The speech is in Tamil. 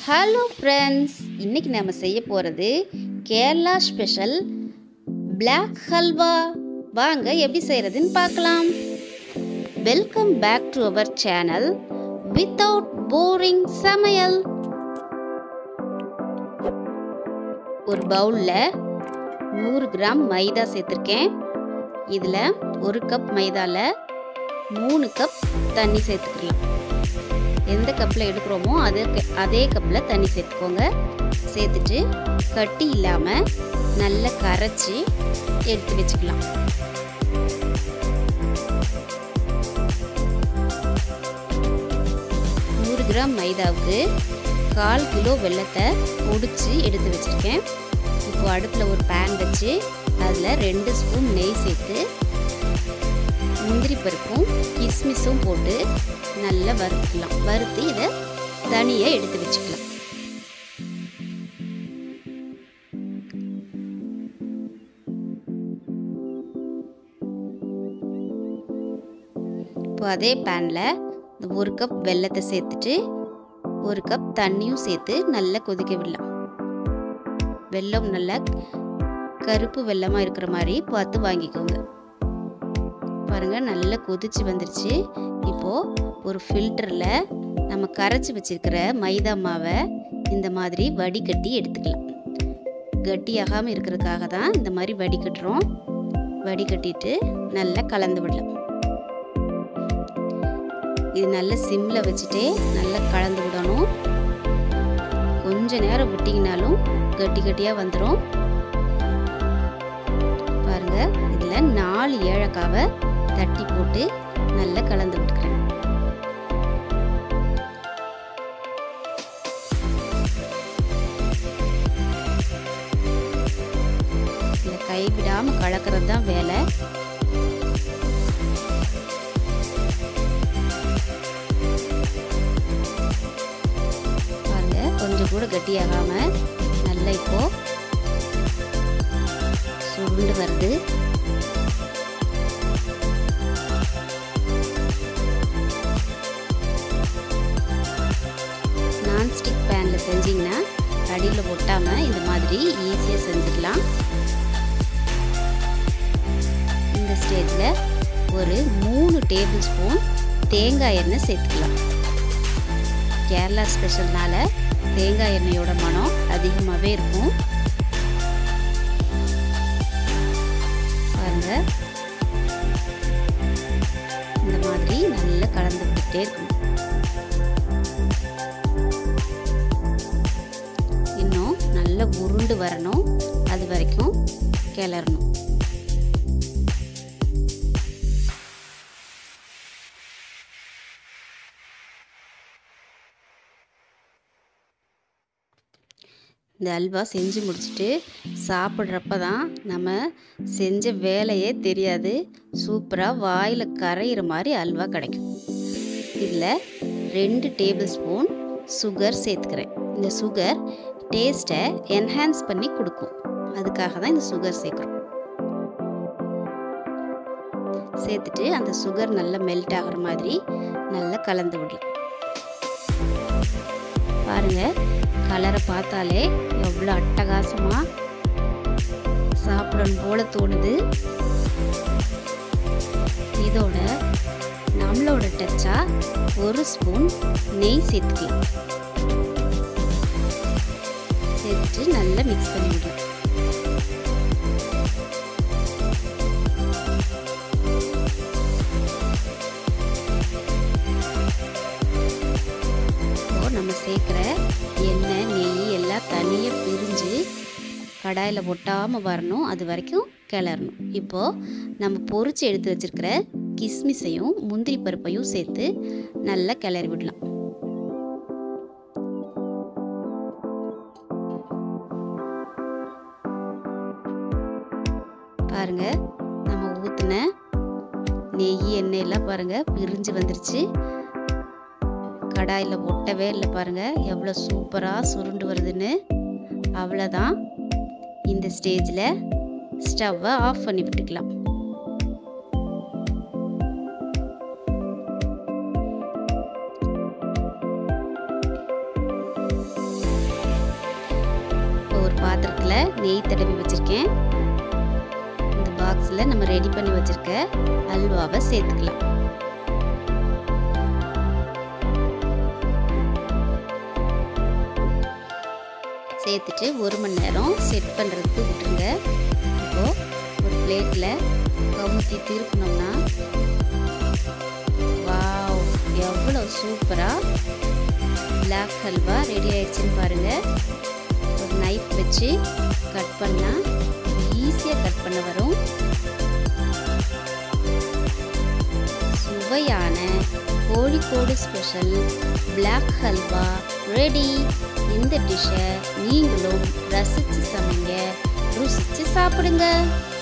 ஹலோ ஃப்ரெண்ட்ஸ் இன்னைக்கு நம்ம செய்ய போகிறது கேரளா ஸ்பெஷல் பிளாக் ஹல்வா வாங்க எப்படி செய்கிறதுன்னு பார்க்கலாம் welcome back to our channel without boring சமையல் ஒரு பவுலில் நூறு கிராம் மைதா சேர்த்துருக்கேன் இதில் ஒரு கப் மைதாவில் மூணு கப் தண்ணி சேர்த்துக்கலாம் எந்த கப்பில் எடுக்கிறோமோ அதே அதே கப்பில் தண்ணி சேர்த்துக்கோங்க சேர்த்துட்டு கட்டி இல்லாமல் நல்லா கரைச்சி எடுத்து வச்சுக்கலாம் நூறு கிராம் மைதாவுக்கு கால் கிலோ வெள்ளத்தை பொடிச்சு எடுத்து வச்சுருக்கேன் இப்போ அடுப்பில் ஒரு பேன் வச்சு அதில் ரெண்டு ஸ்பூன் நெய் சேர்த்து முந்திரி பருப்பும் கிஸ்மிஸும் போட்டு நல்லா வறுத்துக்கலாம் வறுத்து இதை தனியாக எடுத்து வச்சுக்கலாம் இப்போ அதே பேனில் இந்த ஒரு கப் வெல்லத்தை சேர்த்துட்டு ஒரு கப் தண்ணியும் சேர்த்து நல்லா கொதிக்க விடலாம் வெல்லம் நல்லா கருப்பு வெள்ளமாக இருக்கிற மாதிரி பார்த்து வாங்கிக்கோங்க பாருங்கள் நல்லா கொதிச்சு வந்துருச்சு இப்போது ஒரு ஃபில்டரில் நம்ம கரைச்சி வச்சிருக்கிற மைதா மாவை இந்த மாதிரி வடிகட்டி எடுத்துக்கலாம் கட்டியாகாமல் இருக்கிறதுக்காக தான் இந்த மாதிரி வடிகட்டுறோம் வடிகட்டிட்டு நல்லா கலந்து விடலாம் இது நல்ல சிம்மில் வச்சுட்டே நல்லா கலந்து விடணும் கொஞ்ச நேரம் விட்டிங்கனாலும் கட்டி கட்டியாக வந்துடும் பாருங்க இதில் நாலு ஏலக்காவை தட்டி போட்டு நல்லா கலந்து விட்டுக்கிறேன் இதில் கைவிடாமல் கலக்கிறது தான் வேலை பாருங்க கொஞ்சம் கூட கட்டியாகாம நல்லா இப்போ சுருண்டு வருது நான்ஸ்டிக் பேனில் செஞ்சிங்கன்னா அடியில் ஒட்டாமல் இந்த மாதிரி ஈஸியாக செஞ்சுக்கலாம் இந்த ஸ்டேஜில் ஒரு மூணு டேபிள் ஸ்பூன் தேங்காய் எண்ணெய் சேர்த்துக்கலாம் கேரளா ஸ்பெஷல்னால தேங்காய் எண்ணெயோட மனம் அதிகமாகவே இருக்கும் பாருங்க இந்த மாதிரி நல்லா கலந்து விட்டுட்டே இருக்கணும் இன்னும் நல்லா உருண்டு வரணும் அது வரைக்கும் கிளறணும் இந்த அல்வா செஞ்சு முடிச்சுட்டு சாப்பிட்றப்ப தான் நம்ம செஞ்ச வேலையே தெரியாது சூப்பராக வாயில் கரையிற மாதிரி அல்வா கிடைக்கும் இதில் ரெண்டு டேபிள் ஸ்பூன் சுகர் சேர்த்துக்கிறேன் இந்த சுகர் டேஸ்ட்டை என்ஹான்ஸ் பண்ணி கொடுக்கும் அதுக்காக தான் இந்த சுகர் சேர்க்குறோம் சேர்த்துட்டு அந்த சுகர் நல்லா மெல்ட் ஆகிற மாதிரி நல்லா கலந்து விடலாம் பாருங்கள் கலரை பார்த்தாலே எவ்வளோ அட்டகாசமாக சாப்பிடணும் போல தோணுது இதோட நம்மளோட டச்சா ஒரு ஸ்பூன் நெய் சேர்த்துக்கலாம் சேர்த்துட்டு நல்லா மிக்ஸ் பண்ணிவிடலாம் நம்ம சேர்க்குற எண்ணெய் நெய் எல்லாம் தனியாக பிரிஞ்சு கடாயில் ஒட்டாமல் வரணும் அது வரைக்கும் கிளறணும் இப்போது நம்ம பொறிச்சு எடுத்து வச்சுருக்கிற கிஸ்மிஸையும் முந்திரி பருப்பையும் சேர்த்து நல்லா கிளறி விடலாம் பாருங்க நம்ம ஊற்றின நெய் எண்ணெய் எல்லாம் பாருங்கள் பிரிஞ்சு வந்துருச்சு கடாயில் ஒட்டவே இல்லை பாருங்கள் எவ்வளோ சூப்பராக சுருண்டு வருதுன்னு அவ்வளோதான் இந்த ஸ்டேஜில் ஸ்டவ்வை ஆஃப் பண்ணி விட்டுக்கலாம் பாத்திரத்தில் நெய் தடவி வச்சுருக்கேன் இந்த பாக்ஸில் நம்ம ரெடி பண்ணி வச்சுருக்க அல்வாவை சேர்த்துக்கலாம் சேர்த்துட்டு ஒரு மணி நேரம் செட் பண்ணுறதுக்கு விட்டுருங்க இப்போது ஒரு பிளேட்டில் கவுத்தி திருப்பினோம்னா வாவ் எவ்வளோ சூப்பராக பிளாக் ஹல்வா ரெடி ஆயிடுச்சுன்னு பாருங்கள் ஒரு நைஃப் வச்சு கட் பண்ணால் ஈஸியாக கட் பண்ண வரும் சுவையான Kozhikode special black halwa ready இந்த டிஷ்ஷை நீங்களும் ரசித்து சமைங்க ருசித்து சாப்பிடுங்க